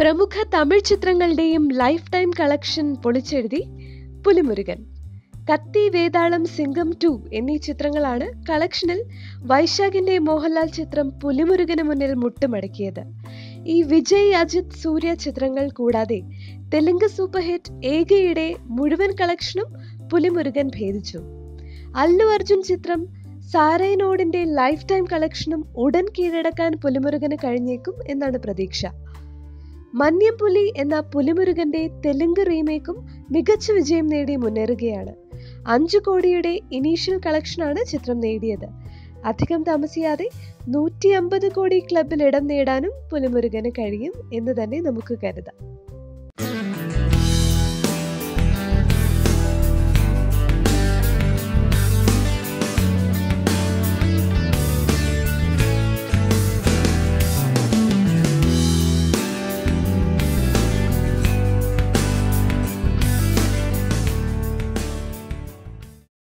പ്രമുഖ തമിഴ് ചിത്രങ്ങളുടെയും lifetime collection പൊളിച്ചെഴുതി പുലിമുരുകൻ കത്തി വേതാളം സിംഗം ടു എന്നീ ചിത്രങ്ങളാണ് കളക്ഷനിൽ വൈശാഖിന്റെ മോഹൻലാൽ ചിത്രം പുലിമുരുകന് മുന്നിൽ മുട്ടുമടക്കിയത് ഈ വിജയ് അജിത് സൂര്യ ചിത്രങ്ങൾ കൂടാതെ തെലുങ്ക് സൂപ്പർ ഹിറ്റ് ഏകയുടെ മുഴുവൻ കളക്ഷനും പുലിമുരുകൻ ഭേദിച്ചു അല്ലു അർജുൻ ചിത്രം സാരൈനോഡിന്റെ ലൈഫ് ടൈം കളക്ഷനും ഉടൻ കീഴടക്കാൻ പുലിമുരുകന് കഴിഞ്ഞേക്കും എന്നാണ് പ്രതീക്ഷ മന്യപുലി എന്ന പുലിമുരുകന്റെ തെലുങ്ക് റീമേക്കും മികച്ച വിജയം നേടി മുന്നേറുകയാണ് അഞ്ചു കോടിയുടെ ഇനീഷ്യൽ കളക്ഷനാണ് ചിത്രം നേടിയത് അധികം താമസിയാതെ നൂറ്റി അമ്പത് കോടി ക്ലബിൽ ഇടം നേടാനും പുലിമുരുകന് കഴിയും എന്ന് തന്നെ നമുക്ക് കരുതാം